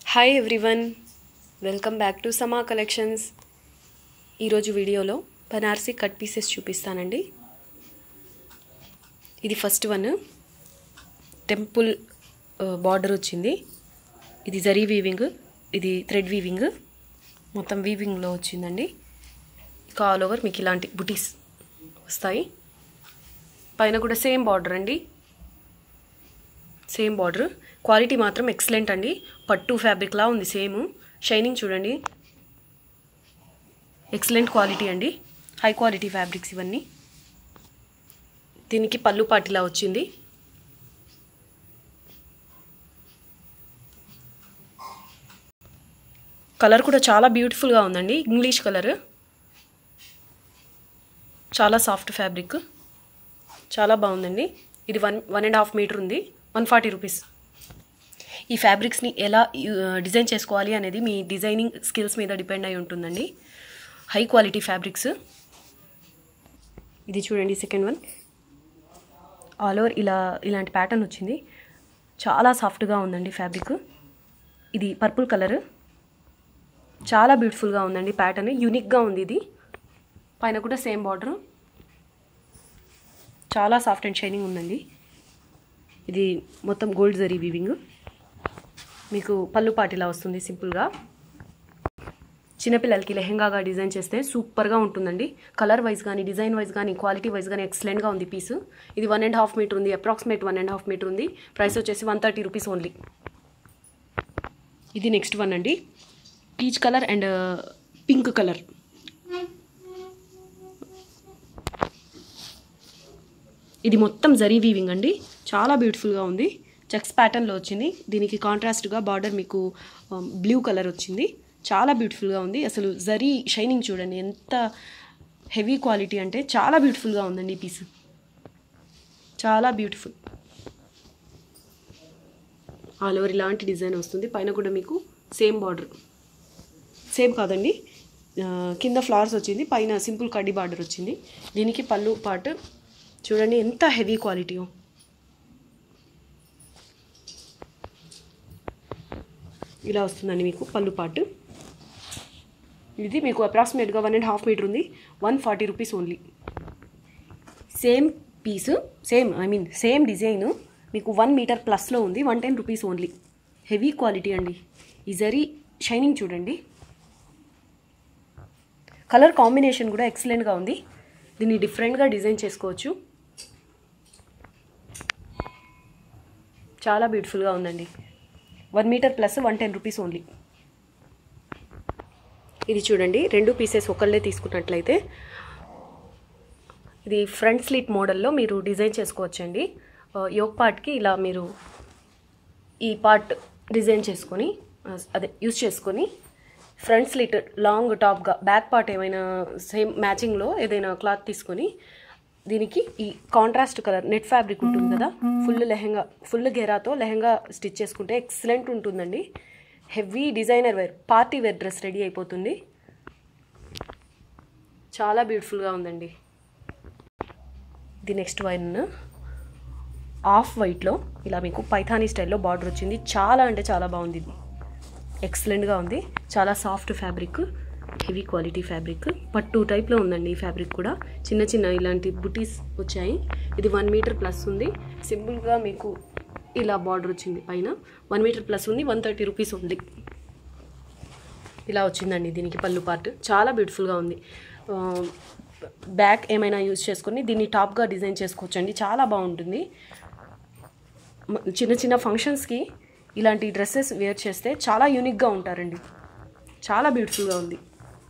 hi everyone welcome back to Sama collections ఈరోజు వీడియోలో Banarasi cut pieces చూపిస్తానండి ఇది ఫస్ట్ వన్ టెంపుల్ బార్డర్ వచ్చింది ఇది జరీ వీవింగ్ ఇది థ్రెడ్ వీవింగ్ మొత్తం వీవింగ్లో వచ్చిందండి ఇంకా ఆల్ ఓవర్ మీకు ఇలాంటి బుటీస్ వస్తాయి పైన కూడా సేమ్ బార్డర్ అండి సేమ్ బార్డర్ క్వాలిటీ మాత్రం ఎక్సలెంట్ అండి పట్టు ఫ్యాబ్రిక్లా ఉంది సేమ్ షైనింగ్ చూడండి ఎక్సలెంట్ క్వాలిటీ అండి హై క్వాలిటీ ఫ్యాబ్రిక్స్ ఇవన్నీ దీనికి పళ్ళు పాటిలా వచ్చింది కలర్ కూడా చాలా బ్యూటిఫుల్గా ఉందండి ఇంగ్లీష్ కలర్ చాలా సాఫ్ట్ ఫ్యాబ్రిక్ చాలా బాగుందండి ఇది one one and half metre ఉంది వన్ ఫార్టీ రూపీస్ ఈ ఫ్యాబ్రిక్స్ని ఎలా డిజైన్ చేసుకోవాలి అనేది మీ డిజైనింగ్ స్కిల్స్ మీద డిపెండ్ అయి ఉంటుందండి హై క్వాలిటీ ఫ్యాబ్రిక్స్ ఇది చూడండి సెకండ్ వన్ ఆల్ ఓవర్ ఇలా ఇలాంటి ప్యాటర్న్ వచ్చింది చాలా సాఫ్ట్గా ఉందండి ఫ్యాబ్రిక్ ఇది పర్పుల్ కలర్ చాలా బ్యూటిఫుల్గా ఉందండి ప్యాటర్న్ యూనిక్గా ఉంది ఇది పైన కూడా సేమ్ బార్డర్ చాలా సాఫ్ట్ అండ్ షైనింగ్ ఉందండి ఇది మొత్తం గోల్డ్ జరీ వీవింగ్ మీకు పళ్ళు పాటిలా వస్తుంది సింపుల్గా చిన్నపిల్లలకి లెహెంగాగా డిజైన్ చేస్తే సూపర్గా ఉంటుందండి కలర్ వైజ్ కానీ డిజైన్ వైజ్ కానీ క్వాలిటీ వైజ్ కానీ ఎక్సలెంట్గా ఉంది పీస్ ఇది వన్ అండ్ హాఫ్ మీటర్ ఉంది approximate one and half metre ఉంది ప్రైస్ వచ్చేసి వన్ థర్టీ రూపీస్ ఓన్లీ ఇది నెక్స్ట్ వన్ అండి peach colour and pink colour ఇది మొత్తం జరీ వీవింగ్ అండి చాలా బ్యూటిఫుల్గా ఉంది చెక్స్ ప్యాటర్న్లో వచ్చింది దీనికి కాంట్రాస్ట్గా బార్డర్ మీకు బ్లూ కలర్ వచ్చింది చాలా బ్యూటిఫుల్గా ఉంది అసలు జరీ షైనింగ్ చూడండి ఎంత హెవీ క్వాలిటీ అంటే చాలా బ్యూటిఫుల్గా ఉందండి ఈ పీస్ చాలా బ్యూటిఫుల్ ఆల్ ఓవర్ ఇలాంటి డిజైన్ వస్తుంది పైన కూడా మీకు సేమ్ బార్డర్ సేమ్ కాదండి కింద ఫ్లవర్స్ వచ్చింది పైన సింపుల్ కడ్డీ బార్డర్ వచ్చింది దీనికి పళ్ళు పాటు చూడండి ఎంత హెవీ క్వాలిటీయో ఇలా వస్తుందండి మీకు పళ్ళు పాటు ఇది మీకు అప్రాక్సిమేట్గా వన్ అండ్ హాఫ్ మీటర్ ఉంది one forty rupees only same piece same I mean same design మీకు వన్ మీటర్ ప్లస్లో ఉంది one ten rupees only heavy quality అండి ఈ జరీ షైనింగ్ చూడండి కలర్ కాంబినేషన్ కూడా ఎక్సలెంట్గా ఉంది దీన్ని డిఫరెంట్గా డిజైన్ చేసుకోవచ్చు చాలా బ్యూటిఫుల్గా ఉందండి one metre plus one ten rupees only ఇది చూడండి రెండు పీసెస్ ఒకళ్ళే తీసుకున్నట్లయితే ఇది ఫ్రంట్ స్లీట్ మోడల్లో మీరు డిజైన్ చేసుకోవచ్చండి యోగ్ పార్ట్కి ఇలా మీరు ఈ పార్ట్ డిజైన్ చేసుకొని అదే యూజ్ చేసుకొని ఫ్రంట్ స్లీట్ లాంగ్ టాప్గా బ్యాక్ పార్ట్ ఏమైనా సేమ్ మ్యాచింగ్లో ఏదైనా క్లాత్ తీసుకొని దీనికి ఈ కాంట్రాస్ట్ కలర్ నెట్ ఫ్యాబ్రిక్ ఉంటుంది కదా ఫుల్ లెహంగా ఫుల్ గెరాతో లెహంగా స్టిచ్ చేసుకుంటే ఎక్సలెంట్ ఉంటుందండి heavy designer wear party wear dress ready అయిపోతుంది చాలా బ్యూటిఫుల్గా ఉందండి ఇది నెక్స్ట్ వైన్ ఆఫ్ వైట్లో ఇలా మీకు పైథానీ స్టైల్లో బార్డర్ వచ్చింది చాలా అంటే చాలా బాగుంది ఇది ఎక్సలెంట్గా ఉంది చాలా soft fabric heavy quality fabric పట్టు టైప్లో ఉందండి ఈ ఫ్యాబ్రిక్ కూడా చిన్న చిన్న ఇలాంటి బుటీస్ వచ్చాయి ఇది వన్ మీటర్ ప్లస్ ఉంది సింపుల్గా మీకు ఇలా బార్డర్ వచ్చింది పైన వన్ మీటర్ ప్లస్ ఉంది వన్ థర్టీ రూపీస్ ఉంది ఇలా వచ్చిందండి దీనికి పళ్ళు పార్ట్ చాలా బ్యూటిఫుల్గా ఉంది బ్యాక్ ఏమైనా యూజ్ చేసుకొని దీన్ని టాప్గా డిజైన్ చేసుకోవచ్చండి చాలా బాగుంటుంది చిన్న చిన్న ఫంక్షన్స్కి ఇలాంటి డ్రెస్సెస్ వేర్ చేస్తే చాలా యూనిక్గా ఉంటారండి చాలా బ్యూటిఫుల్గా ఉంది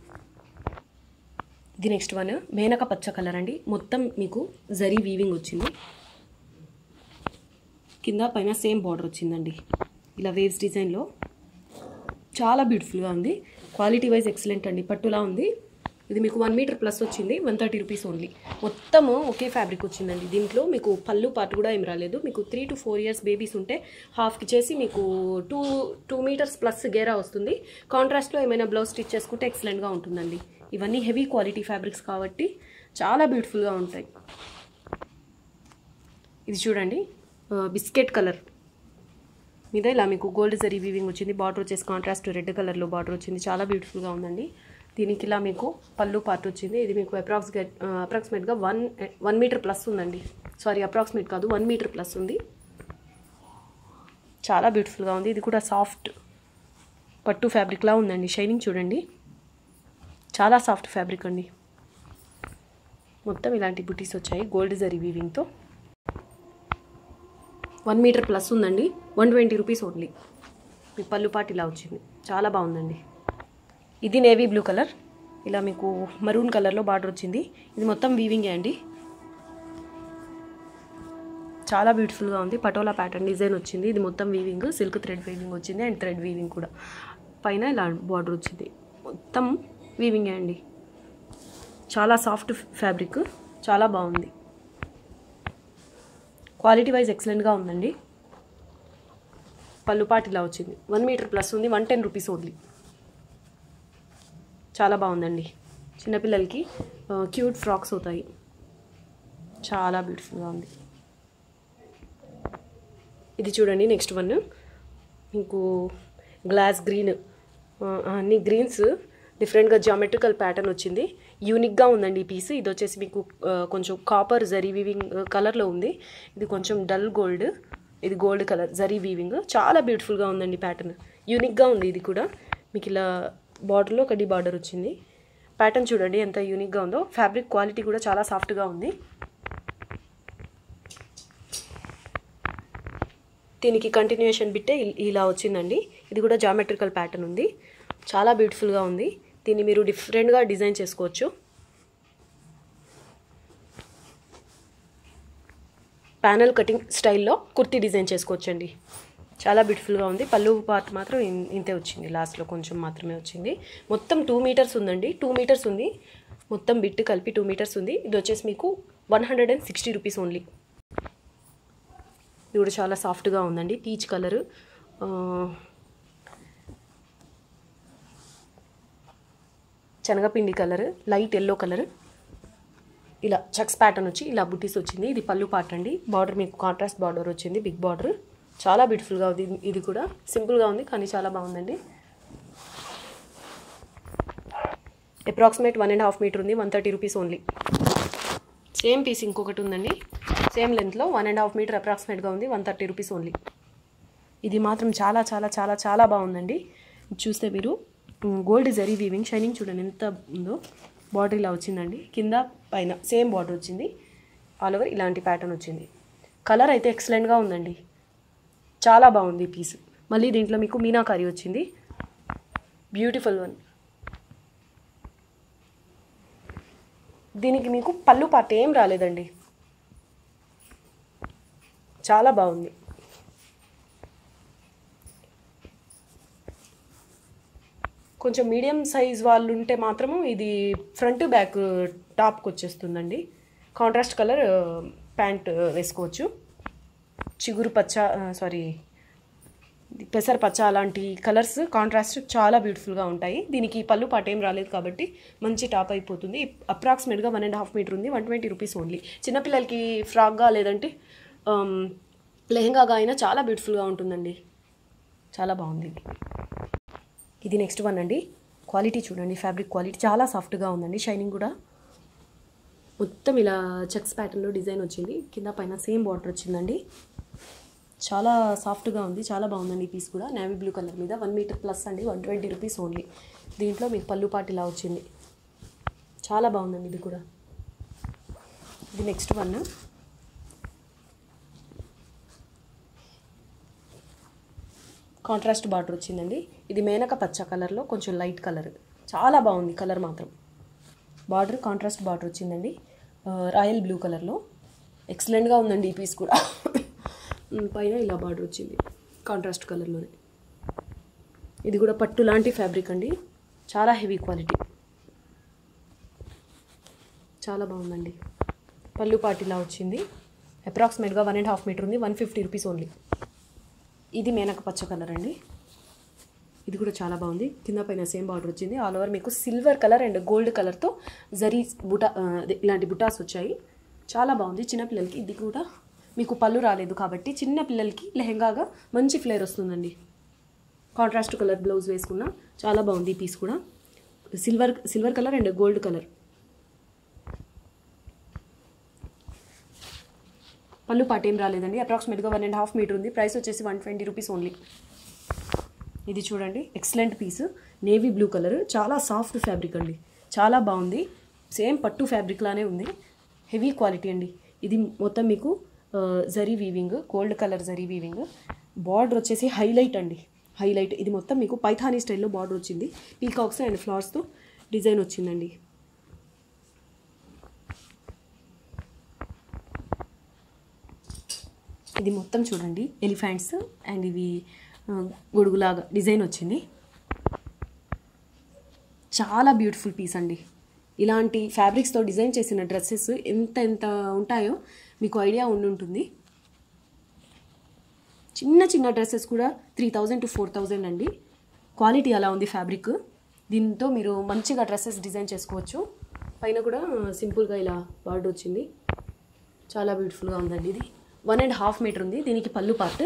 ఇది నెక్స్ట్ వన్ మేనక పచ్చ కలర్ అండి మొత్తం మీకు జరీ వీవింగ్ వచ్చింది కింద పైన సేమ్ బార్డర్ వచ్చిందండి ఇలా వేవ్స్ డిజైన్లో చాలా బ్యూటిఫుల్గా ఉంది క్వాలిటీ వైజ్ ఎక్సలెంట్ అండి పట్టులా ఉంది ఇది మీకు వన్ మీటర్ ప్లస్ వచ్చింది వన్ థర్టీ రూపీస్ ఓన్లీ మొత్తము ఒకే ఫ్యాబ్రిక్ వచ్చిందండి దీంట్లో మీకు పళ్ళు పాటు కూడా ఏం రాలేదు మీకు three to four years babies ఉంటే హాఫ్కి చేసి మీకు టూ టూ మీటర్స్ ప్లస్ గేరా వస్తుంది కాంట్రాస్ట్లో ఏమైనా బ్లౌజ్ స్టిచ్ చేసుకుంటే ఎక్సలెంట్గా ఉంటుందండి ఇవన్నీ హెవీ క్వాలిటీ ఫ్యాబ్రిక్స్ కాబట్టి చాలా బ్యూటిఫుల్గా ఉంటాయి ఇది చూడండి బిస్కెట్ కలర్ మీద ఇలా మీకు గోల్డ్ జరీ వీవింగ్ వచ్చింది బార్డర్ వచ్చేసి కాంట్రాస్ట్ రెడ్ కలర్లో బార్డర్ వచ్చింది చాలా బ్యూటిఫుల్గా ఉందండి దీనికి ఇలా మీకు పళ్ళు పార్ట్ వచ్చింది ఇది మీకు అప్రాక్సిమేట్ అప్రాక్సిమేట్గా వన్ వన్ మీటర్ ప్లస్ ఉందండి సారీ అప్రాక్సిమేట్ కాదు వన్ మీటర్ ప్లస్ ఉంది చాలా బ్యూటిఫుల్గా ఉంది ఇది కూడా సాఫ్ట్ పట్టు ఫ్యాబ్రిక్లా ఉందండి షైనింగ్ చూడండి చాలా సాఫ్ట్ ఫ్యాబ్రిక్ అండి మొత్తం ఇలాంటి బుటీస్ వచ్చాయి గోల్డ్ జరీ వీవింగ్తో వన్ మీటర్ ప్లస్ ఉందండి వన్ ట్వంటీ రూపీస్ ఓన్లీ మీ పళ్ళు పాటు ఇలా వచ్చింది చాలా బాగుందండి ఇది నేవీ బ్లూ కలర్ ఇలా మీకు మరూన్ కలర్లో బార్డర్ వచ్చింది ఇది మొత్తం వీవింగే అండి చాలా బ్యూటిఫుల్గా ఉంది పటోలా ప్యాటర్న్ డిజైన్ వచ్చింది ఇది మొత్తం వీవింగ్ సిల్క్ థ్రెడ్ వీవింగ్ వచ్చింది అండ్ థ్రెడ్ వీవింగ్ కూడా పైన ఇలా బార్డర్ వచ్చింది మొత్తం వీవింగే అండి చాలా సాఫ్ట్ ఫ్యాబ్రిక్ చాలా బాగుంది క్వాలిటీ వైజ్ ఎక్సలెంట్గా ఉందండి పళ్ళుపాటు ఇలా వచ్చింది వన్ మీటర్ ప్లస్ ఉంది వన్ టెన్ రూపీస్ ఓన్లీ చాలా బాగుందండి చిన్నపిల్లలకి క్యూట్ ఫ్రాక్స్ అవుతాయి చాలా బ్యూటిఫుల్గా ఉంది ఇది చూడండి నెక్స్ట్ వన్ మీకు గ్లాస్ గ్రీన్ అన్ని గ్రీన్స్ డిఫరెంట్గా జామెట్రికల్ ప్యాటర్న్ వచ్చింది యూనిక్గా ఉందండి ఈ పీస్ ఇది వచ్చేసి మీకు ఆ, కొంచెం కాపర్ జరీ వీవింగ్ కలర్లో ఉంది ఇది కొంచెం డల్ గోల్డ్ ఇది గోల్డ్ కలర్ జరీ వీవింగ్ చాలా బ్యూటిఫుల్గా ఉందండి ప్యాటర్న్ యూనిక్గా ఉంది ఇది కూడా మీకు ఇలా బార్డర్లో కడ్డీ బార్డర్ వచ్చింది ప్యాటర్న్ చూడండి ఎంత యూనిక్గా ఉందో ఫ్యాబ్రిక్ క్వాలిటీ కూడా చాలా సాఫ్ట్గా ఉంది దీనికి కంటిన్యూషన్ బిట్టే ఇ- ఇలా వచ్చిందండి ఇది కూడా జామెట్రికల్ ప్యాటర్న్ ఉంది చాలా బ్యూటిఫుల్గా ఉంది దీన్ని మీరు డిఫరెంట్గా డిజైన్ చేసుకోవచ్చు ప్యానల్ కటింగ్ స్టైల్లో కుర్తీ డిజైన్ చేసుకోవచ్చండి చాలా బ్యూటిఫుల్గా ఉంది పళ్ళు పార్ట్ మాత్రం ఇన్- ఇంతే వచ్చింది లాస్ట్లో కొంచెం మాత్రమే వచ్చింది మొత్తం టూ మీటర్స్ ఉందండి టూ మీటర్స్ ఉంది మొత్తం బిట్ కలిపి టూ మీటర్స్ ఉంది ఇది వచ్చేసి మీకు one hundred and sixty rupees only ఇది కూడా చాలా సాఫ్ట్గా ఉందండి పీచ్ కలర్ శనగపిండి కలర్ లైట్ ఎల్లో కలర్ ఇలా చెక్స్ ప్యాటర్న్ వచ్చి ఇలా బుటీస్ వచ్చింది ఇది పళ్ళు పాట అండి బార్డర్ మీకు కాంట్రాస్ట్ బార్డర్ వచ్చింది బిగ్ బార్డర్ చాలా బ్యూటిఫుల్గా ఉంది ఇది కూడా సింపుల్గా ఉంది కానీ చాలా బాగుందండి approximate one and half metre ఉంది one thirty rupees only same piece ఇంకొకటి ఉందండి సేమ్ లెంత్లో వన్ అండ్ హాఫ్ మీటర్ అప్రాక్సిమేట్గా ఉంది వన్ థర్టీ రూపీస్ ఓన్లీ ఇది మాత్రం చాలా చాలా చాలా చాలా బాగుందండి ఇది చూస్తే మీరు గోల్డ్ జరీ వీవింగ్ షైనింగ్ చూడండి ఎంత ఉందో బార్డర్ ఇలా వచ్చిందండి కింద పైన సేమ్ బార్డర్ వచ్చింది ఆల్ ఓవర్ ఇలాంటి ప్యాటర్న్ వచ్చింది కలర్ అయితే ఎక్సలెంట్గా ఉందండి చాలా బాగుంది ఈ పీస్ మళ్ళీ దీంట్లో మీకు మీనాకారి వచ్చింది బ్యూటిఫుల్ వన్ దీనికి మీకు పళ్ళు పాట ఏం రాలేదండి చాలా బాగుంది కొంచెం మీడియం సైజ్ వాళ్ళు ఉంటే మాత్రము ఇది ఫ్రంట్ బ్యాక్ టాప్కి వచ్చేస్తుందండి కాంట్రాస్ట్ కలర్ ప్యాంట్ వేసుకోవచ్చు చిగురు పచ్చ సారీ పెసర పచ్చ అలాంటి కలర్స్ కాంట్రాస్ట్ చాలా బ్యూటిఫుల్గా ఉంటాయి దీనికి పళ్ళు పాట ఏం రాలేదు కాబట్టి మంచి టాప్ అయిపోతుంది అప్రాక్సిమేట్గా వన్ అండ్ హాఫ్ మీటర్ ఉంది వన్ ట్వంటీ రూపీస్ ఓన్లీ చిన్నపిల్లలకి ఫ్రాక్గా లేదంటే ఆమ్, లెహెంగాగా అయినా చాలా బ్యూటిఫుల్గా ఉంటుందండి చాలా బాగుంది ఇది ఇది నెక్స్ట్ వన్ అండి క్వాలిటీ చూడండి ఫ్యాబ్రిక్ క్వాలిటీ చాలా సాఫ్ట్గా ఉందండి షైనింగ్ కూడా మొత్తం ఇలా చెక్స్ ప్యాటర్న్లో డిజైన్ వచ్చింది కింద పైన సేమ్ బార్డర్ వచ్చిందండి చాలా సాఫ్ట్గా ఉంది చాలా బాగుందండి ఈ పీస్ కూడా నేవీ బ్లూ కలర్ మీద వన్ మీటర్ ప్లస్ అండి వన్ ట్వంటీ రూపీస్ ఓన్లీ దీంట్లో మీకు పళ్ళు పాటు ఇలా వచ్చింది చాలా బాగుందండి ఇది కూడా ఇది నెక్స్ట్ వన్ కాంట్రాస్ట్ బార్డర్ వచ్చిందండి ఇది మేనక పచ్చ కలర్లో కొంచెం లైట్ కలర్ చాలా బాగుంది కలర్ మాత్రం బార్డర్ కాంట్రాస్ట్ బార్డర్ వచ్చిందండి ఆ, రాయల్ బ్లూ కలర్లో ఎక్సలెంట్గా ఉందండి ఈ పీస్ కూడా ఉమ్, పైన ఇలా బార్డర్ వచ్చింది కాంట్రాస్ట్ కలర్లోనే ఇది కూడా పట్టు లాంటి ఫ్యాబ్రిక్ అండి చాలా హెవీ క్వాలిటీ చాలా బాగుందండి పళ్ళు పాటిలా వచ్చింది అప్రాక్సిమేట్గా వన్ అండ్ హాఫ్ మీటర్ ఉంది వన్ ఫిఫ్టీ రూపీస్ ఓన్లీ ఇది మేనక పచ్చ కలర్ అండి ఇది కూడా చాలా బాగుంది కింద పైన సేమ్ బార్డర్ వచ్చింది ఆల్ ఓవర్ మీకు సిల్వర్ కలర్ అండ్ గోల్డ్ కలర్తో జరీ బుటా ఆ, అదే ఇలాంటి బుటాస్ వచ్చాయి చాలా బాగుంది చిన్నపిల్లలకి ఇది కూడా మీకు పళ్ళు రాలేదు కాబట్టి చిన్న పిల్లలకి లెహెంగాగా మంచి ఫ్లేర్ వస్తుందండి కాంట్రాస్ట్ కలర్ బ్లౌజ్ వేసుకున్న చాలా బాగుంది ఈ పీస్ కూడా silver silver colour and gold colour పళ్ళు పాట ఏం రాలేదండి అప్రాక్సిమేట్గా వన్ అండ్ హాఫ్ మీటర్ ఉంది ప్రైస్ వచ్చేసి వన్ ట్వంటీ రూపీస్ ఓన్లీ ఇది చూడండి excellent piece navy blue colour చాలా సాఫ్ట్ ఫ్యాబ్రిక్ అండి చాలా బాగుంది సేమ్ పట్టు ఫ్యాబ్రిక్ లానే ఉంది హెవీ క్వాలిటీ అండి ఇది మొత్తం మీకు ఆ, zari weaving gold colour zari weaving border వచ్చేసి హైలైట్ అండి హైలైట్ ఇది మొత్తం మీకు పైథానీ స్టైల్లో బార్డర్ వచ్చింది పీకాక్స్ అండ్ ఫ్లవర్స్తో డిజైన్ వచ్చిందండి ఇది మొత్తం చూడండి ఎలిఫెంట్స్ అండ్ ఇవి ఆ, గొడుగులాగా డిజైన్ వచ్చింది చాలా బ్యూటిఫుల్ పీస్ అండి ఇలాంటి ఫ్యాబ్రిక్స్తో డిజైన్ చేసిన డ్రెస్సెస్ ఎంత ఎంత ఉంటాయో మీకు ఐడియా ఉండుంటుంది చిన్న చిన్న డ్రెస్సెస్ కూడా three thousand to four thousand అండి క్వాలిటీ అలా ఉంది ఫ్యాబ్రిక్ దీంతో మీరు మంచిగా డ్రెస్సెస్ డిజైన్ చేసుకోవచ్చు పైన కూడా సింపుల్గా ఇలా బార్డర్ వచ్చింది చాలా బ్యూటిఫుల్గా ఉందండి ఇది వన్ అండ్ హాఫ్ మీటర్ ఉంది దీనికి పళ్ళు పార్ట్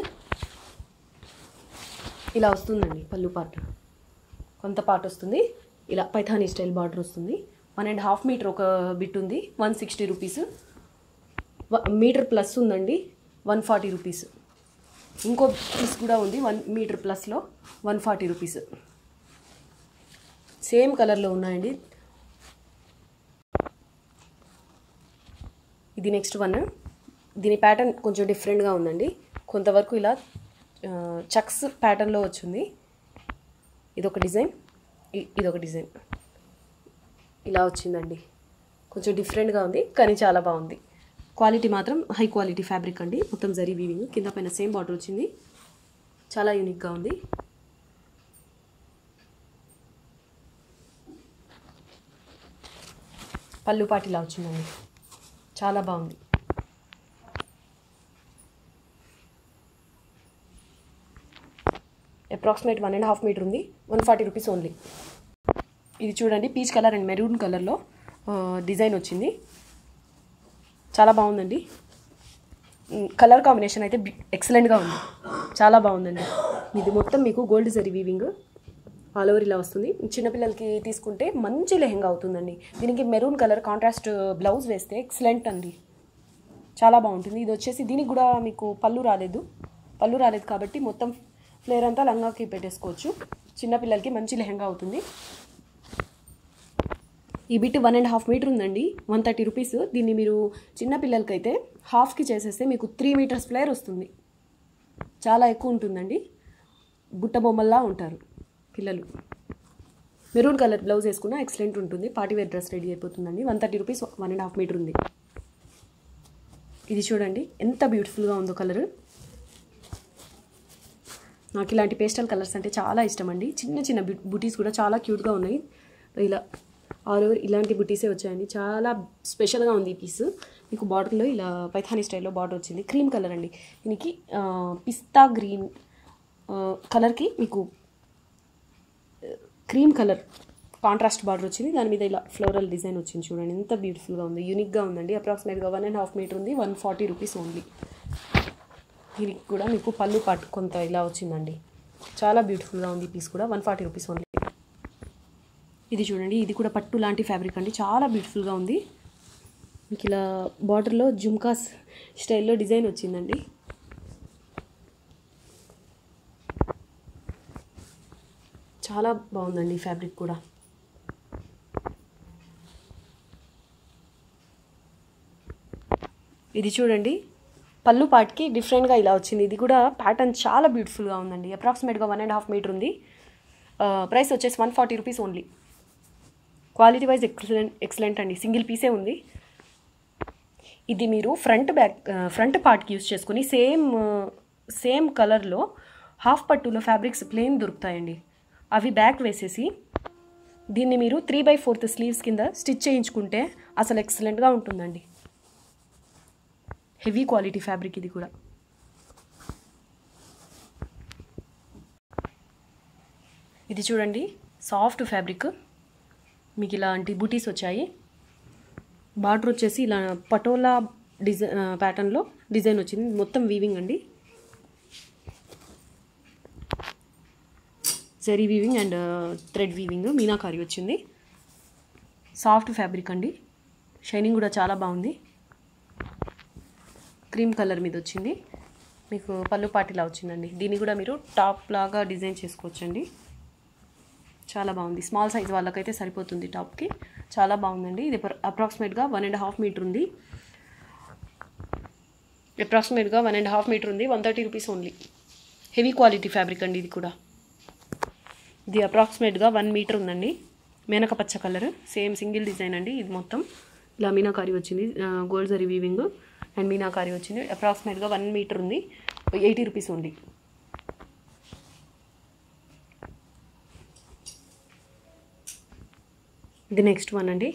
ఇలా వస్తుందండి పళ్ళు పార్ట్ కొంత పార్ట్ వస్తుంది ఇలా పైథానీ స్టైల్ బార్డర్ వస్తుంది వన్ అండ్ హాఫ్ మీటర్ ఒక బిట్ ఉంది one sixty rupees metre plus ఉందండి వన్ ఫార్టీ రూపీస్ ఇంకో పీస్ కూడా ఉంది వన్ మీటర్ ప్లస్లో వన్ ఫార్టీ రూపీస్ సేమ్ కలర్లో ఉన్నాయండి ఇది నెక్స్ట్ వన్ దీని ప్యాటర్న్ కొంచెం డిఫరెంట్గా ఉందండి కొంతవరకు ఇలా చక్స్ ప్యాటర్న్లో వచ్చింది ఇదొక డిజైన్ ఇ- ఇదొక డిజైన్ ఇలా వచ్చిందండి కొంచెం డిఫరెంట్గా ఉంది కానీ చాలా బాగుంది క్వాలిటీ మాత్రం హై క్వాలిటీ ఫ్యాబ్రిక్ అండి మొత్తం జరీ వీవింగ్ కింద పైన సేమ్ బార్డర్ వచ్చింది చాలా యూనిక్గా ఉంది పళ్ళు పాటు ఇలా వచ్చిందండి చాలా బాగుంది approximate one and half metre ఉంది వన్ ఫార్టీ రూపీస్ ఓన్లీ ఇది చూడండి పీచ్ కలర్ అండ్ మెరూన్ కలర్లో డిజైన్ వచ్చింది చాలా బాగుందండి కలర్ కాంబినేషన్ అయితే ఎక్సలెంట్గా ఉంది చాలా బాగుందండి ఇది మొత్తం మీకు gold zari weaving all over ఇలా వస్తుంది చిన్నపిల్లలకి తీసుకుంటే మంచి లెహంగా అవుతుందండి దీనికి మెరూన్ కలర్ కాంట్రాస్ట్ బ్లౌజ్ వేస్తే ఎక్సలెంట్ అండి చాలా బాగుంటుంది ఇది వచ్చేసి దీనికి కూడా మీకు పళ్ళు రాలేదు పళ్ళు రాలేదు కాబట్టి మొత్తం ఫ్లేర్ అంతా లంగాకి పెట్టేసుకోవచ్చు చిన్నపిల్లలకి మంచి లెహంగా అవుతుంది ఈ bit one and half metre ఉందండి వన్ థర్టీ రూపీస్ దీన్ని మీరు చిన్న పిల్లలకైతే హాఫ్కి చేసేస్తే మీకు త్రీ మీటర్స్ ఫ్లేర్ వస్తుంది చాలా ఎక్కువ ఉంటుందండి బుట్ట బొమ్మల్లా ఉంటారు పిల్లలు మెరూన్ కలర్ బ్లౌజ్ వేసుకున్న ఎక్సలెంట్ ఉంటుంది పార్టీ వేర్ డ్రెస్ రెడీ అయిపోతుందండి one thirty rupees one and half metre ఉంది ఇది చూడండి ఎంత బ్యూటిఫుల్గా ఉందో కలర్ నాకు ఇలాంటి పేస్టల్ కలర్స్ అంటే చాలా ఇష్టం అండి చిన్న చిన్న బుటీస్ కూడా చాలా క్యూట్గా ఉన్నాయి ఇలా ఆల్ ఓవర్ ఇలాంటి బుటీసే వచ్చాయండి చాలా స్పెషల్గా ఉంది ఈ పీస్ మీకు బార్డర్లో ఇలా పైథానీ స్టైల్లో బార్డర్ వచ్చింది క్రీమ్ కలర్ అండి దీనికి ఆ, పిస్తా గ్రీన్ ఆ, కలర్కి మీకు క్రీమ్ కలర్ కాంట్రాస్ట్ బార్డర్ వచ్చింది దాని మీద ఇలా ఫ్లోరల్ డిజైన్ వచ్చింది చూడండి ఎంత బ్యూటిఫుల్గా ఉంది యూనిక్గా ఉందండి అప్రాక్సిమేట్గా వన్ అండ్ హాఫ్ మీటర్ ఉంది వన్ ఫార్టీ రూపీస్ ఓన్లీ దీనికి కూడా మీకు పళ్ళు పట్టు కొంత ఇలా వచ్చిందండి చాలా బ్యూటిఫుల్గా ఉంది ఈ పీస్ కూడా వన్ ఫార్టీ రూపీస్ ఓన్లీ ఇది చూడండి ఇది కూడా పట్టు లాంటి ఫ్యాబ్రిక్ అండి చాలా బ్యూటిఫుల్గా ఉంది మీకు ఇలా బార్డర్లో జుమ్కాస్ స్టైల్లో డిజైన్ వచ్చిందండి చాలా బాగుందండి ఈ ఫ్యాబ్రిక్ కూడా ఇది చూడండి పళ్ళు పాటికి డిఫరెంట్గా ఇలా వచ్చింది ఇది కూడా ప్యాటర్న్ చాలా బ్యూటిఫుల్గా ఉందండి అప్రాక్సిమేట్గా వన్ అండ్ హాఫ్ మీటర్ ఉంది ప్రైస్ వచ్చేసి one forty rupees only quality wise excellent excellent అండి సింగిల్ పీసే ఉంది ఇది మీరు ఫ్రంట్ బ్యాక్ ఫ్రంట్ పార్ట్కి యూస్ చేసుకుని సేమ్ సేమ్ కలర్లో హాఫ్ పట్టులో ఫ్యాబ్రిక్స్ ప్లెయిన్ దొరుకుతాయండి అవి బ్యాక్ వేసేసి దీన్ని మీరు త్రీ బై ఫోర్త్ స్లీవ్స్ కింద స్టిచ్ చేయించుకుంటే అసలు ఎక్సలెంట్గా ఉంటుందండి హెవీ క్వాలిటీ ఫ్యాబ్రిక్ ఇది కూడా ఇది చూడండి సాఫ్ట్ ఫ్యాబ్రిక్ మీకు ఇలాంటి బూటీస్ వచ్చాయి బార్డర్ వచ్చేసి ఇలా పటోలా డిజైన్ ప్యాటర్న్లో డిజైన్ వచ్చింది మొత్తం వీవింగ్ అండి zari weaving and thread weaving meenakari వచ్చింది సాఫ్ట్ ఫ్యాబ్రిక్ అండి షైనింగ్ కూడా చాలా బాగుంది క్రీమ్ కలర్ మీద వచ్చింది మీకు పళ్ళు పాటిలా వచ్చిందండి దీన్ని కూడా మీరు టాప్ లాగా డిజైన్ చేసుకోవచ్చండి చాలా బాగుంది స్మాల్ సైజ్ వాళ్ళకైతే సరిపోతుంది టాప్కి చాలా బాగుందండి ఇది అప్రాక్సిమేట్గా వన్ అండ్ హాఫ్ మీటర్ ఉంది అప్రాక్సిమేట్గా వన్ అండ్ హాఫ్ మీటర్ ఉంది one thirty rupees only heavy quality fabric అండి ఇది కూడా ఇది అప్రాక్సిమేట్గా వన్ మీటర్ ఉందండి మేనక పచ్చ కలర్ సేమ్ సింగిల్ డిజైన్ అండి ఇది మొత్తం ఇలా మీనాకారి వచ్చింది gold zari weaving and meenakari వచ్చింది అప్రాక్సిమేట్గా వన్ మీటర్ ఉంది ఎయిటీ రూపీస్ ఉంది ఇది నెక్స్ట్ వన్ అండి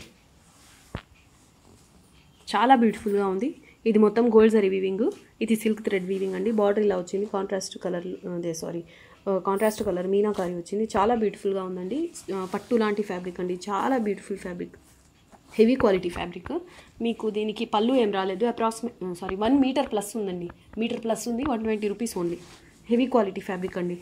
చాలా బ్యూటిఫుల్గా ఉంది ఇది మొత్తం గోల్డ్ జరీ వీవింగ్ ఇది సిల్క్ థ్రెడ్ వీవింగ్ అండి బార్డర్ ఇలా వచ్చింది కాంట్రాస్ట్ కలర్ అదే సారీ కాంట్రాస్ట్ కలర్ మీనాకారి వచ్చింది చాలా బ్యూటిఫుల్గా ఉందండి ఆ, పట్టు లాంటి ఫ్యాబ్రిక్ అండి చాలా beautiful fabric heavy quality fabric మీకు దీనికి పళ్ళు ఏం రాలేదు approximate sorry one metre plus ఉందండి మీటర్ ప్లస్ ఉంది one twenty rupees only heavy quality fabric అండి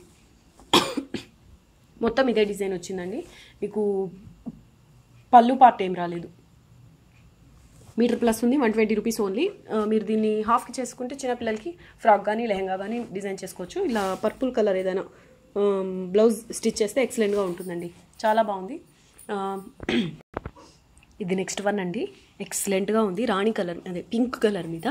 మొత్తం ఇదే డిజైన్ వచ్చిందండి మీకు పళ్ళు పార్ట్ ఏం రాలేదు మీటర్ ప్లస్ ఉంది వన్ ట్వంటీ రూపీస్ ఓన్లీ మీరు దీన్ని హాఫ్కి చేసుకుంటే చిన్నపిల్లలకి ఫ్రాక్ కానీ లెహంగా కానీ డిజైన్ చేసుకోవచ్చు ఇలా పర్పుల్ కలర్ ఏదైనా బ్లౌజ్ స్టిచ్ చేస్తే ఎక్సలెంట్గా ఉంటుందండి చాలా బాగుంది ఆ, ఇది నెక్స్ట్ వన్ అండి ఎక్సలెంట్గా ఉంది రాణి కలర్ అదే పింక్ కలర్ మీద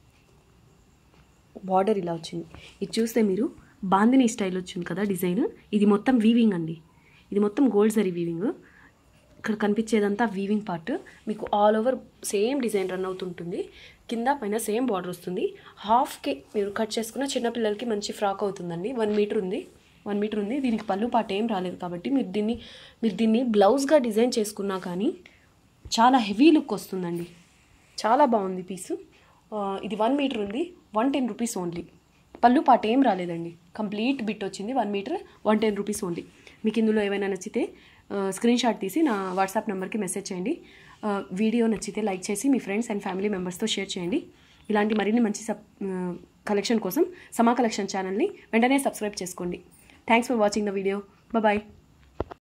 బార్డర్ ఇలా వచ్చింది ఇది చూస్తే మీరు బాందిని స్టైల్ వచ్చింది కదా డిజైన్ ఇది మొత్తం వీవింగ్ అండి ఇది మొత్తం గోల్డ్ జరీ వీవింగ్ ఇక్కడ కనిపించేదంతా వీవింగ్ పార్ట్ మీకు all over same design run అవుతుంటుంది కింద పైన సేమ్ బార్డర్ వస్తుంది హాఫ్కి మీరు కట్ చేసుకున్న చిన్నపిల్లలకి మంచి ఫ్రాక్ అవుతుందండి వన్ మీటర్ ఉంది వన్ మీటర్ ఉంది దీనికి పళ్ళు పాట ఏం రాలేదు కాబట్టి మీరు దీన్ని మీరు దీన్ని బ్లౌజ్గా డిజైన్ చేసుకున్నా కానీ చాలా హెవీ లుక్ వస్తుందండి చాలా బాగుంది పీసు ఆ, ఇది వన్ మీటర్ ఉంది వన్ టెన్ రూపీస్ ఓన్లీ పళ్ళు పాట ఏం రాలేదండి కంప్లీట్ బిట్ వచ్చింది one metre one ten rupees only మీకు ఇందులో ఏమైనా నచ్చితే స్క్రీన్ షాట్ తీసి నా వాట్సాప్ నెంబర్కి మెసేజ్ చేయండి ఆ, వీడియో నచ్చితే లైక్ చేసి మీ ఫ్రెండ్స్ అండ్ ఫ్యామిలీ మెంబర్స్తో షేర్ చేయండి ఇలాంటి మరిన్ని మంచి సబ్ కలెక్షన్ కోసం సమా కలెక్షన్ ఛానల్ని వెంటనే సబ్స్క్రైబ్ చేసుకోండి thanks for watching the video bye